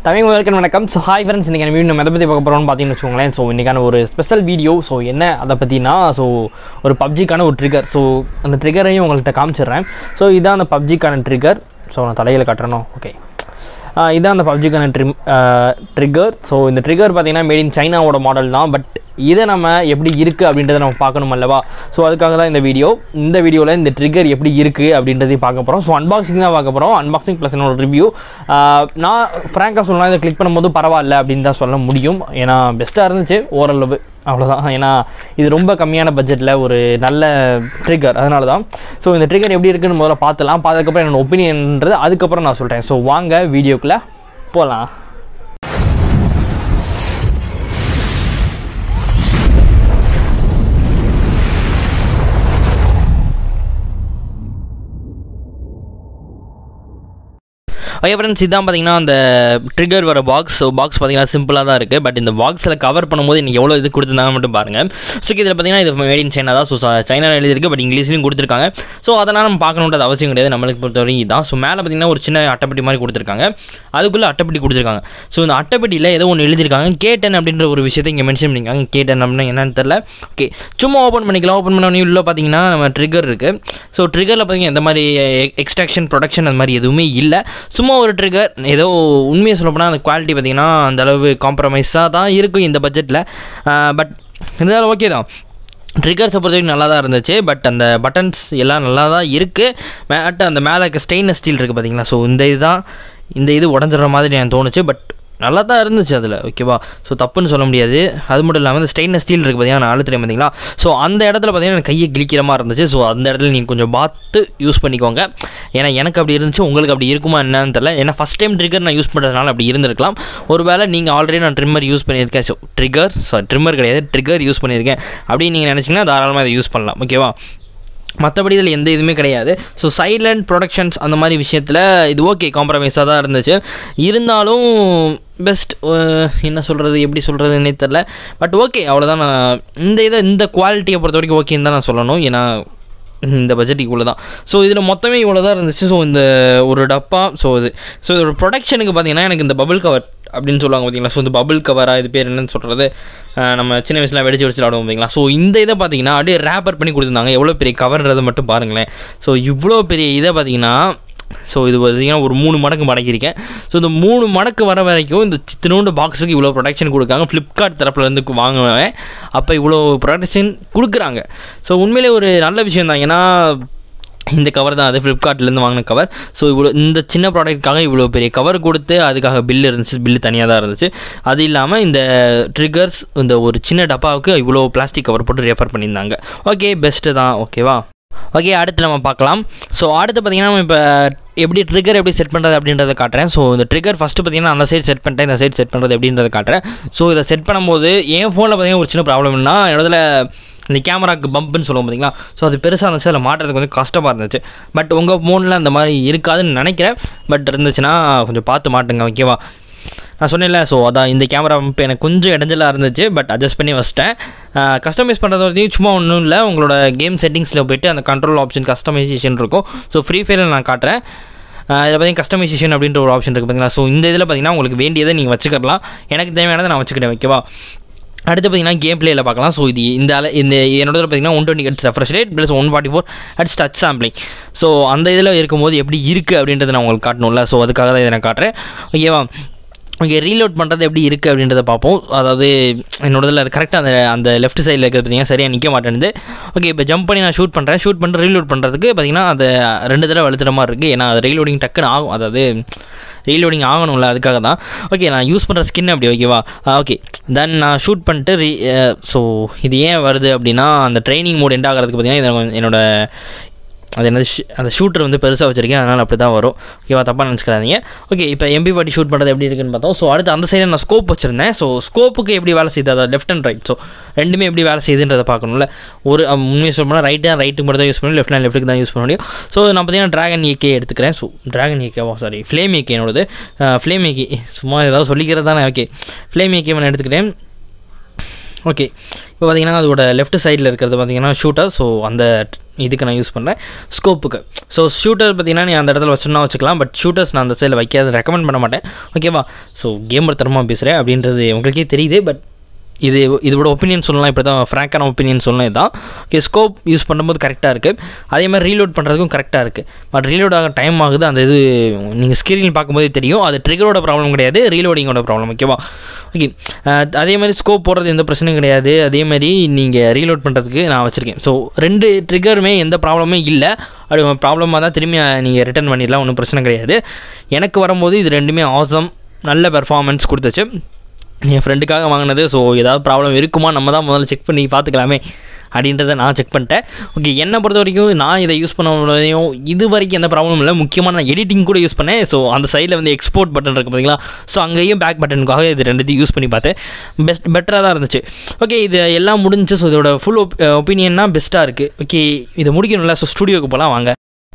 Tamil welcome வணக்கம் so hi friends இன்றைக்கி video நம்ம எதை பற்றி பார்க்க போகிறோம்னு பார்த்தீங்கன்னு வச்சுக்கோங்களேன் ஸோ இன்றைக்கான ஒரு ஸ்பெஷல் வீடியோ ஸோ என்ன அதை பற்றினா ஸோ ஒரு பப்ஜிக்கான ஒரு ட்ரிகர் ஸோ அந்த ட்ரிகரையும் உங்கள்கிட்ட காமிச்சிடுறேன் ஸோ இதான் அந்த பப்ஜிக்கான ட்ரிகர் ஸோ நான் தலையில் கட்டுறணும் ஓகே இதான் அந்த பப்ஜிக்கான ட்ரிம் ட்ரிகர் ஸோ இந்த ட்ரிகர் பார்த்தீங்கன்னா மேட் இன் சைனாவோட மாடல் தான் பட் இதை நம்ம எப்படி இருக்குது அப்படின்றத நம்ம பார்க்கணும் அல்லவா ஸோ அதுக்காக தான் இந்த வீடியோ இந்த வீடியோவில் இந்த ட்ரிகர் எப்படி இருக்குது அப்படின்றதையும் பார்க்க போகிறோம் ஸோ அன்பாக்சிங் தான் பார்க்க போகிறோம் அன்பாக்சிங் ப்ளஸ் என்னோட ரிவ்யூ நான் ஃப்ராங்காக சொல்லலாம் இதை கிளிக் பண்ணும்போது பரவாயில்ல அப்படின்னு தான் சொல்ல முடியும் ஏன்னா பெஸ்ட்டாக இருந்துச்சு ஓரளவு அவ்வளோதான் ஏன்னா இது ரொம்ப கம்மியான பட்ஜெட்டில் ஒரு நல்ல ட்ரிகர் அதனால தான் ஸோ இந்த ட்ரிகர் எப்படி இருக்குன்னு முதல்ல பார்த்துலாம் பார்த்ததுக்கப்புறம் என்னோட ஒப்பீனியன்றது அதுக்கப்புறம் நான் சொல்கிறேன் ஸோ வாங்க வீடியோக்குள்ளே போகலாம் ஓகே ஃப்ரெண்ட்ஸ் இதான் பார்த்தீங்கன்னா அந்த ட்ரிகர் வர பாக்ஸ் ஸோ பாக்ஸ் பார்த்தீங்கன்னா சிம்பிளாக தான் இருக்குது பட் இந்த பாக்ஸில் கவர் பண்ணும்போது இன்றைக்கி எவ்வளோ இது கொடுத்துருந்தாங்க மட்டும் பாருங்கள் ஸோ இதில் பார்த்தீங்கன்னா இது மேட் இன் சைனா தான் ஸோ சைனா எழுதிருக்கு பட் இங்கிலீஷ்லையும் கொடுத்துருக்காங்க ஸோ அதெல்லாம் நம்ம பார்க்கணுன்றது அவசியம் கிடையாது நம்மளுக்கு பொறுத்தவரைக்கும் இதுதான் ஸோ மேலே பார்த்தீங்கன்னா ஒரு சின்ன அட்டைப்பெட்டி மாதிரி கொடுத்துருக்காங்க அதுக்குள்ளே அட்டைப்பெட்டி கொடுத்துருக்காங்க ஸோ இந்த அட்டைப்பெட்டியில் ஏதோ ஒன்று எழுதியிருக்காங்க கேட்டன் அப்படின்ற ஒரு விஷயத்தை இங்கே மென்ஷன் பண்ணியிருக்காங்க கேட்டன் அப்படின்னா என்னன்னு தெரில ஓகே சும்மா ஓப்பன் பண்ணிக்கலாம் ஓப்பன் பண்ண உள்ள பார்த்தீங்கன்னா நம்ம ட்ரிகர் இருக்குது ஸோ ட்ரிகரில் பார்த்தீங்கன்னா எந்த மாதிரி எக்ஸ்ட்ராக்ஷன் ப்ரொடக்ஷன் அந்த மாதிரி எதுவுமே இல்லை சும்மா ஒரு ட்ரிகர் ஏதோ உண்மையை சொல்ல போனால் அந்த குவாலிட்டி பார்த்திங்கன்னா அந்த அளவு காம்ப்ரமைஸாக தான் இருக்கும் இந்த பட்ஜெட்டில் பட் இருந்தாலும் ஓகே தான் ட்ரிகர்ஸை பொறுத்த வரைக்கும் நல்லா தான் இருந்துச்சு பட் அந்த பட்டன்ஸ் எல்லாம் நல்லா தான் இருக்குது மேட்டு அந்த மேலே இருக்க ஸ்டெயின்லெஸ் ஸ்டீல் இருக்குது பார்த்தீங்களா ஸோ இந்த இதுதான் இந்த இது உடஞ்சிடுற மாதிரி எனக்கு தோணுச்சு பட் நல்லா தான் இருந்துச்சு அதில் ஓகேவா ஸோ தப்புன்னு சொல்ல முடியாது அது மட்டும் இல்லாமல் இந்த ஸ்டெயின்லெஸ் ஸ்டீல் இருக்குது பார்த்தீங்கன்னா நான் அழுத்துறேன் பார்த்தீங்களா ஸோ அந்த இடத்துல பார்த்தீங்கன்னா எனக்கு கையை கிழிக்கிற மாதிரி இருந்துச்சு ஸோ அந்த இடத்துல நீங்கள் கொஞ்சம் பார்த்து யூஸ் பண்ணிக்கோங்க ஏன்னா எனக்கு அப்படி இருந்துச்சு உங்களுக்கு அப்படி இருக்குமா என்னன்னு தெரியல ஏன்னா ஃபஸ்ட் டைம் ட்ரிகர் நான் யூஸ் பண்ணுறதுனால அப்படி இருந்திருக்கலாம் ஒருவேளை நீங்கள் ஆல்ரெடி நான் ட்ரிம்மர் யூஸ் பண்ணியிருக்கேன் ஸோ ட்ரிகர் சாரி ட்ரிம்மர் கிடையாது ட்ரிகர் யூஸ் பண்ணியிருக்கேன் அப்படின்னு நீங்கள் நினச்சிங்கன்னா தாராளமாக அதை யூஸ் பண்ணலாம் ஓகேவா மற்றபடி இதில் எந்த இதுவுமே கிடையாது ஸோ சைலண்ட் ப்ரொடக்ஷன்ஸ் அந்த மாதிரி விஷயத்தில் இது ஓகே காம்ப்ரமைஸாக தான் இருந்துச்சு இருந்தாலும் பெஸ்ட் என்ன சொல்கிறது எப்படி சொல்கிறதுன்னே தெரில பட் ஓகே அவ்வளோதான் நான் இந்த இதை இந்த குவாலிட்டியை பொறுத்த வரைக்கும் ஓகேன்னு தான் நான் சொல்லணும் ஏன்னா இந்த பட்ஜெட்டுக்கு இவ்வளோ தான் ஸோ இதில் மொத்தமே இவ்வளோ தான் இருந்துச்சு ஸோ இந்த ஒரு டப்பா ஸோ இது ஸோ இதோட ப்ரொடக்ஷனுக்கு பார்த்தீங்கன்னா எனக்கு இந்த பபிள் கவர் அப்படின்னு சொல்லுவாங்க பார்த்தீங்களா ஸோ இந்த பபிள் கவராக இது பேர் என்னன்னு சொல்கிறது நம்ம சின்ன வயசில் வெடிச்சு வெடிச்சு விளாடுவோம் பார்த்தீங்களா ஸோ இந்த இதை பார்த்தீங்கன்னா அப்படியே ரேப்பர் பண்ணி கொடுத்துருந்தாங்க எவ்வளோ பெரிய கவர்ன்றதை மட்டும் பாருங்களேன் ஸோ இவ்வளோ பெரிய இதை பார்த்தீங்கன்னா ஸோ இது பார்த்தீங்கன்னா ஒரு மூணு மடங்கு மடக்கியிருக்கேன் ஸோ இந்த மூணு மடக்கு வர வரைக்கும் இந்த சித்தனோண்டு பாக்ஸுக்கு இவ்வளோ ப்ரொடக்ஷன் கொடுக்காங்க ஃப்ளிப்கார்ட் தரப்புலேருந்து வாங்குவேன் அப்போ இவ்வளோ ப்ரொடக்ஷன் கொடுக்குறாங்க ஸோ உண்மையிலே ஒரு நல்ல விஷயம் தான் ஏன்னா இந்த கவர் தான் அது ஃப்ளிப்கார்ட்லேருந்து வாங்கின கவர் ஸோ இவ்வளோ இந்த சின்ன ப்ராடக்ட்டுக்காக இவ்வளோ பெரிய கவர் கொடுத்து அதுக்காக பில் இருந்துச்சு பில்லு தனியாக தான் இருந்துச்சு அது இல்லாமல் இந்த ட்ரிகர்ஸ் இந்த ஒரு சின்ன டப்பாவுக்கு இவ்வளோ பிளாஸ்டிக் கவர் போட்டு ரெஃபர் பண்ணியிருந்தாங்க ஓகே பெஸ்ட்டு தான் ஓகேவா ஓகே அடுத்து நம்ம பார்க்கலாம் ஸோ அடுத்து பார்த்திங்கன்னா நம்ம இப்போ எப்படி ட்ரிகர் எப்படி செட் பண்ணுறது அப்படின்றத காட்டுறேன் ஸோ இந்த ட்ரிகர் ஃபஸ்ட்டு பார்த்திங்கன்னா அந்த சைடு செட் பண்ணிட்டேன் இந்த சைடு செட் பண்ணுறது எப்படின்றத காட்டுறேன் ஸோ இதை செட் பண்ணும்போது என் ஃபோனில் பார்த்திங்கன்னா ஒரு சின்ன ப்ராப்ளம்னா இடத்துல இந்த கேமராக்கு பம்புன்னு சொல்லுவோம் பார்த்தீங்களா ஸோ அது பெருசாக இருந்துச்சு அதில் மாட்டுறதுக்கு கொஞ்சம் கஷ்டமாக இருந்துச்சு பட் உங்கள் ஃபோனில் அந்த மாதிரி இருக்காதுன்னு நினைக்கிறேன் பட் இருந்துச்சுன்னா கொஞ்சம் பார்த்து மாட்டுங்க ஓகேவா நான் சொன்னேன்ல ஸோ அதான் இந்த கேமரா இப்போ எனக்கு கொஞ்சம் இடைஞ்சலாக இருந்துச்சு பட் அட்ஜஸ்ட் பண்ணி வச்சிட்டேன் கஸ்டமைஸ் பண்ணுறது வரைக்கும் சும்மா ஒன்றும் இல்லை உங்களோட கேம் செட்டிங்ஸில் போய்ட்டு அந்த கண்ட்ரோல் ஆப்ஷன் கஸ்டமைசேஷன் இருக்கும் ஸோ ஃப்ரீ ஃபயரில் நான் காட்டுறேன் இதில் பார்த்தீங்கன்னா கஸ்டமைசேஷன் அப்படின்ற ஒரு ஆப்ஷன் இருக்குது பார்த்தீங்களா ஸோ இந்த இதில் பார்த்தீங்கன்னா உங்களுக்கு வேண்டியதை நீங்கள் வச்சுக்கலாம் எனக்கு தேவையானதை நான் வச்சுக்கிட்டேன் ஓகேவா அடுத்து பார்த்தீங்கன்னா கேம் பிளேயில் பார்க்கலாம் ஸோ இது இந்த அல இந்த என்னோட பார்த்தீங்கன்னா one twenty hertz refresh rate plus one forty four hertz touch sampling so அந்த இதில் இருக்கும்போது எப்படி இருக்குது அப்படின்றத நான் உங்களுக்கு காட்டணும்ல ஸோ அதுக்காக தான் இதை நான் காட்டுறேன் ஓகேவா ஓகே ரீலோட் பண்ணுறது எப்படி இருக்குது அப்படின்றத பார்ப்போம் அதாவது என்னோடதில் கரெக்டாக அந்த அந்த லெஃப்ட் சைடில் இருக்கிறது பார்த்தீங்கன்னா சரியாக நிற்க மாட்டேங்குது ஓகே இப்போ ஜம்ப் பண்ணி நான் ஷூட் பண்ணுறேன் ஷூட் பண்ணிட்டு ரீலோட் பண்ணுறதுக்கு பார்த்தீங்கன்னா அது ரெண்டு தடவை வலுத்துற மாதிரி இருக்குது ஏன்னா அது ரீலோடிங் டக்குன்னு ஆகும் அதாவது ரீலோடிங் ஆகணும்ல அதுக்காக தான் ஓகே நான் யூஸ் பண்ணுற ஸ்கின் அப்படி ஓகேவா ஓகே தென் நான் ஷூட் பண்ணிட்டு ரீ ஸோ இது ஏன் வருது அப்படின்னா அந்த ட்ரைனிங் மோட் எண்ட் ஆகிறதுக்கு பார்த்தீங்கன்னா என்னோட அது என்னது அந்த ஷூட்டர் வந்து பெருசாக வச்சுருக்கேன் அதனால் அப்படி தான் வரும் ஓகேவா தப்பாக நினச்சிக்கிறாதீங்க ஓகே இப்போ எம்பி பாட்டி ஷூட் பண்ணுறது எப்படி இருக்குன்னு பார்த்தோம் ஸோ அடுத்து அந்த சைடில் நான் ஸ்கோப் வச்சுருந்தேன் ஸோ ஸ்கோப்புக்கு எப்படி வேலை செய்யுது அதாவது லெஃப்ட் அண்ட் ரைட் ஸோ ரெண்டுமே எப்படி வேலை செய்யுதுன்றதை பார்க்கணும்ல ஒரு உண்மையை சொல்லணும்னா ரைட்டு தான் ரைட்டுக்கு மட்டும் தான் யூஸ் பண்ணணும் லெஃப்ட் அண்ட் லெஃப்ட்டுக்கு தான் யூஸ் பண்ண முடியும் ஸோ நான் பார்த்தீங்கன்னா ட்ராகன் ஏகே எடுத்துக்கிறேன் ஸோ ட்ராகன் ஏகேவா சாரி ஃப்ளேம் ஏகே என்னோடது ஃப்ளேம் ஏகே சும்மா ஏதாவது சொல்லிக்கிறது தானே ஓகே ஃப்ளேம் ஏகே நான் எடுத்துக்கிட்டேன் ஓகே இப்போ பார்த்தீங்கன்னா அதோட லெஃப்ட் சைடில் இருக்கிறது பார்த்தீங்கன்னா ஷூட்டர் ஸோ அந்த இதுக்கு நான் யூஸ் பண்ணுறேன் ஸ்கோப்புக்கு ஸோ ஷூட்டர் பார்த்தீங்கன்னா நீ அந்த இடத்துல வச்சுனா வச்சுக்கலாம் பட் ஷூட்டர்ஸ் நான் அந்த சைடில் வைக்காத ரெக்கமெண்ட் பண்ண மாட்டேன் ஓகேவா ஸோ கேமர் தரமாக பேசுகிறேன் அப்படின்றது உங்களுக்கே தெரியுது பட் இது இதோட ஒப்பீனியன் சொல்லலாம் இப்போ தான் ஃப்ராங்கான ஒப்பீனியன் சொல்லலாம் இதுதான் ஓகே ஸ்கோப் யூஸ் பண்ணும்போது கரெக்டாக இருக்குது அதே மாதிரி ரீலோட் பண்ணுறதுக்கும் கரெக்டாக இருக்குது பட் ரீலோட் ஆக டைம் ஆகுது அந்த இது நீங்கள் ஸ்க்ரீனில் பார்க்கும்போதே தெரியும் அது ட்ரிகரோட ப்ராப்ளம் கிடையாது ரீலோடிங்கோட ப்ராப்ளம் ஓகேவா ஓகே அதே மாதிரி ஸ்கோப் போடுறது எந்த பிரச்சனையும் கிடையாது அதே மாதிரி நீங்கள் ரீலோட் பண்ணுறதுக்கு நான் வச்சுருக்கேன் ஸோ ரெண்டு ட்ரிகருமே எந்த ப்ராப்ளமே இல்லை அப்படி ப்ராப்ளமாக தான் திரும்பி நீங்கள் ரிட்டர்ன் பண்ணிடலாம் ஒன்றும் பிரச்சனை கிடையாது எனக்கு வரும்போது இது ரெண்டுமே ஆசம் நல்ல பெர்ஃபார்மன்ஸ் கொடுத்துச்சு என் ஃப்ரெண்டுக்காக வாங்கினது ஸோ ஏதாவது ப்ராப்ளம் இருக்குமா நம்ம தான் முதல்ல செக் பண்ணி பார்த்துக்கலாமே அப்படின்றத நான் செக் பண்ணிட்டேன் ஓகே என்னை பொறுத்த வரைக்கும் நான் இதை யூஸ் பண்ண முடியும் இது வரைக்கும் எந்த ப்ராப்ளமும் இல்லை முக்கியமாக நான் எடிட்டிங் கூட யூஸ் பண்ணேன் ஸோ அந்த சைடில் வந்து எக்ஸ்போர்ட் பட்டன் இருக்குது பார்த்தீங்களா ஸோ அங்கேயும் பேக் பட்டனுக்காக இது ரெண்டுத்தையும் யூஸ் பண்ணி பார்த்தேன் பெஸ்ட் பெட்டராக தான் இருந்துச்சு ஓகே இது எல்லாம் முடிஞ்சு ஸோ இதோட ஃபுல் ஒப் ஒப்பீனியன்னா பெஸ்ட்டாக இருக்குது ஓகே இதை முடிக்கணும்ல ஸோ ஸ்டுடியோக்கு போகலாம் வாங்க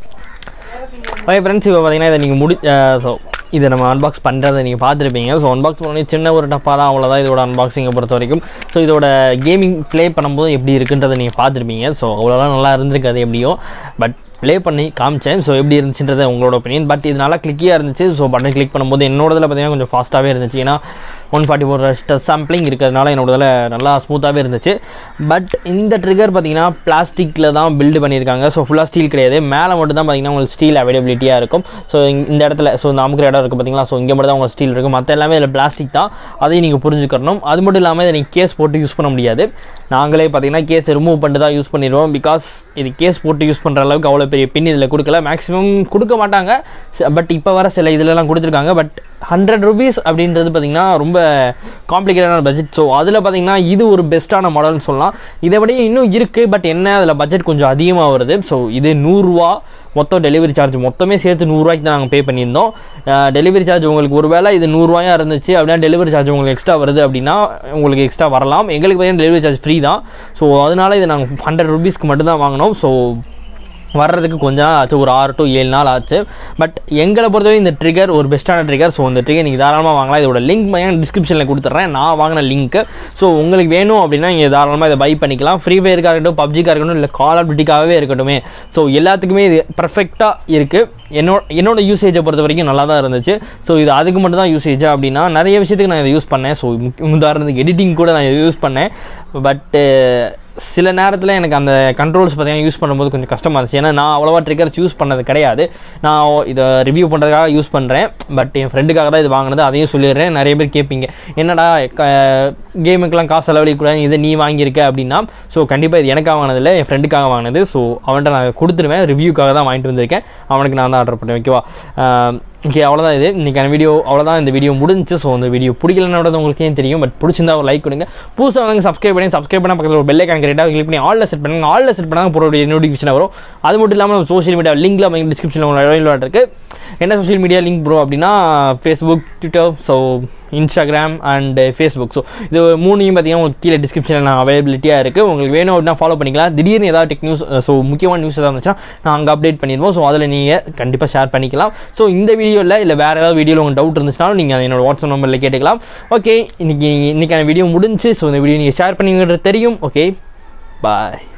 ஓகே ஃப்ரெண்ட்ஸ் இப்போ பார்த்தீங்கன்னா இதை நீங்கள் முடி ஸோ இதை நம்ம அன்பாக்ஸ் பண்ணுறதை நீங்கள் பார்த்துருப்பீங்க ஸோ அன்பாக்ஸ் பண்ணி சின்ன ஒரு டப்பா தான் அவ்வளோதான் இதோட அன்பாக்சிங்கை பொறுத்த வரைக்கும் ஸோ இதோட கேமிங் ப்ளே பண்ணும்போது எப்படி இருக்குன்றதை நீங்கள் பார்த்துருப்பீங்க ஸோ அவ்வளோதான் நல்லா இருந்திருக்காது எப்படியோ பட் ப்ளே பண்ணி காமிச்சேன் ஸோ எப்படி இருந்துச்சுன்றது உங்களோட ஒப்பீனியன் பட் இது நல்லா கிளிக்கியாக இருந்துச்சு ஸோ பட்டன் கிளிக் பண்ணும்போது என்னோடதில் பார்த்தீங்கன்னா கொஞ்சம் ஃபாஸ்ட்டாகவே இருந்துச்சு ஏன்னா one forty four touch sampling இருக்கிறதுனால என்னோடதில் நல்லா ஸ்மூத்தாகவே இருந்துச்சு பட் இந்த ட்ரிகர் பார்த்தீங்கன்னா பிளாஸ்டிக்கில் தான் பில்டு பண்ணியிருக்காங்க ஸோ ஃபுல்லாக ஸ்டீல் கிடையாது மேலே மட்டும் தான் பார்த்தீங்கன்னா உங்களுக்கு ஸ்டீல் அவைலபிலிட்டியாக இருக்கும் ஸோ இந்த இடத்துல ஸோ இந்த அமுக்கிற இடம் இருக்குது பார்த்தீங்களா ஸோ இங்கே மட்டும் தான் உங்களுக்கு ஸ்டீல் இருக்கும் மற்ற எல்லாமே இதில் பிளாஸ்டிக் தான் அதையும் நீங்கள் புரிஞ்சுக்கணும் அது மட்டும் இல்லாமல் இதை நீங்கள் கேஸ் போட்டு யூஸ் பண்ண முடியாது நாங்களே பார்த்தீங்கன்னா கேஸ் ரிமூவ் பண்ணிட்டு தான் யூஸ் பண்ணிடுவோம் பிகாஸ் இது கேஸ் போட்டு யூஸ் பண்ணுற அளவுக்கு அவ்வளோ பெரிய பின் இதில் கொடுக்கல மேக்ஸிமம் கொடுக்க மாட்டாங்க பட் இப்போ வர சில இதிலலாம் கொடுத்துருக்காங்க பட் ஹண்ட்ரட் ருபீஸ் அப்படின்றது பார்த்திங்கன்னா ரொம்ப காம்ப்ளிகேட்டான பட்ஜெட் ஸோ அதில் பார்த்திங்கன்னா இது ஒரு பெஸ்ட்டான மாடல்னு சொல்லலாம் இதை விட இன்னும் இருக்குது பட் என்ன அதில் பட்ஜெட் கொஞ்சம் அதிகமாக வருது ஸோ இது நூறுரூவா மொத்தம் டெலிவரி சார்ஜ் மொத்தமே சேர்த்து நூறுரூவாய்க்கு தான் நாங்கள் பே பண்ணியிருந்தோம் டெலிவரி சார்ஜ் உங்களுக்கு ஒரு வேளை இது நூறுரூவாயா இருந்துச்சு அப்படின்னா டெலிவரி சார்ஜ் உங்களுக்கு எக்ஸ்ட்ரா வருது அப்படின்னா உங்களுக்கு எக்ஸ்ட்ரா வரலாம் எங்களுக்கு பார்த்தீங்கன்னா டெலிவரி சார்ஜ் ஃப்ரீ தான் ஸோ அதனால் இதை நாங்கள் ஹண்ட்ரட் ருபீஸ்க்கு மட்டும்தான் வாங்கினோம் ஸோ வர்றதுக்கு கொஞ்சம் ஆச்சு ஒரு ஆறு டு ஏழு நாள் ஆச்சு பட் எங்களை பொறுத்தவரை இந்த ட்ரிகர் ஒரு பெஸ்ட்டான ட்ரிகர் ஸோ இந்த ட்ரிகர் நீங்கள் தாராளமாக வாங்கலாம் இதோட லிங்க் மையம் டிஸ்கிரிப்ஷனில் கொடுத்துட்றேன் நான் வாங்கின லிங்க்கு ஸோ உங்களுக்கு வேணும் அப்படின்னா நீங்கள் தாராளமாக இதை பை பண்ணிக்கலாம் ஃப்ரீ ஃபயருக்காக இருக்கட்டும் பப்ஜிக்காக இருக்கட்டும் இல்லை கால் ஆஃப் டியூட்டிக்காகவே இருக்கட்டுமே ஸோ எல்லாத்துக்குமே இது பர்ஃபெக்டாக இருக்குது என்னோட என்னோட யூசேஜை பொறுத்த வரைக்கும் நல்லா தான் இருந்துச்சு ஸோ இது அதுக்கு மட்டும் தான் யூசேஜ் அப்படின்னா நிறைய விஷயத்துக்கு நான் இதை யூஸ் பண்ணேன் ஸோ உதாரணத்துக்கு எடிட்டிங் கூட நான் இதை யூஸ் பண்ணேன் பட்டு சில நேரத்தில் எனக்கு அந்த கண்ட்ரோல்ஸ் பார்த்தீங்கன்னா யூஸ் பண்ணும்போது கொஞ்சம் கஷ்டமாக இருந்துச்சு ஏன்னா நான் அவ்வளோவா ட்ரிகர்ஸ் யூஸ் பண்ணது கிடையாது நான் இதை ரிவ்யூ பண்ணுறதுக்காக யூஸ் பண்ணுறேன் பட் என் ஃப்ரெண்டுக்காக தான் இது வாங்கினது அதையும் சொல்லிடுறேன் நிறைய பேர் கேட்பீங்க என்னடா கேமுக்கெல்லாம் காசு செலவழிக்கூடாது இதை நீ வாங்கியிருக்க அப்படின்னா ஸோ கண்டிப்பாக இது எனக்காக வாங்கினதில்ல என் ஃப்ரெண்டுக்காக வாங்கினது ஸோ அவன்கிட்ட நான் கொடுத்துருவேன் ரிவ்யூக்காக தான் வாங்கிட்டு வந்திருக்கேன் அவனுக்கு நான் தான் ஆர்டர் பண்ணேன் ஓகேவா ஓகே அவ்வளோதான் இது இன்றைக்கான வீடியோ அவ்வளோதான் இந்த வீடியோ முடிஞ்சு ஸோ இந்த வீடியோ பிடிக்கலனோட உங்களுக்கு ஏன் தெரியும் பட் பிடிச்சிருந்தா ஒரு லைக் கொடுங்க புதுசாக வந்து சப்ஸ்கிரைப் பண்ணி சப்ஸ்கிரைப் பண்ண பக்கத்தில் ஒரு பெல்லை கரெக்டாக கிளிக் பண்ணி ஆலில் செட் பண்ணுங்க ஆலில் செட் பண்ணாங்க போகிற நோட்டிஃபிகேஷன் வரும் அது மட்டும் இல்லாமல் சோஷியல் மீடியா லிங்க்ல அவங்க டிஸ்கிரிப்ஷனில் உங்களுக்கு இருக்குது என்ன சோஷியல் மீடியா லிங்க் ப்ரோ அப்படின்னா Facebook Twitter so Instagram and Facebook so இது மூணையும் பார்த்தீங்கன்னா உங்களுக்கு கீழே டிஸ்கிரிப்ஷனில் நான் அவைலபிலிட்டியாக இருக்குது உங்களுக்கு வேணும் அப்படின்னா ஃபாலோ பண்ணிக்கலாம் திடீர்னு ஏதாவது டெக் நியூஸ் ஸோ முக்கியமான நியூஸ் ஏதாவது இருந்துச்சுன்னா நான் அங்கே அப்டேட் பண்ணிடுவோம் ஸோ அதில் நீங்கள் கண்டிப்பாக ஷேர் பண்ணிக்கலாம் ஸோ இந்த வீடியோவில் இல்லை வேறு ஏதாவது வீடியோவில் உங்களுக்கு டவுட் இருந்துச்சுனாலும் நீங்கள் என்னோட வாட்ஸ்அப் நம்பரில் கேட்டுக்கலாம் ஓகே இன்றைக்கி இன்றைக்கான வீடியோ முடிஞ்சு ஸோ இந்த வீடியோ நீங்கள் ஷேர் பண்ணிங்கிறது தெரியும் ஓகே பாய்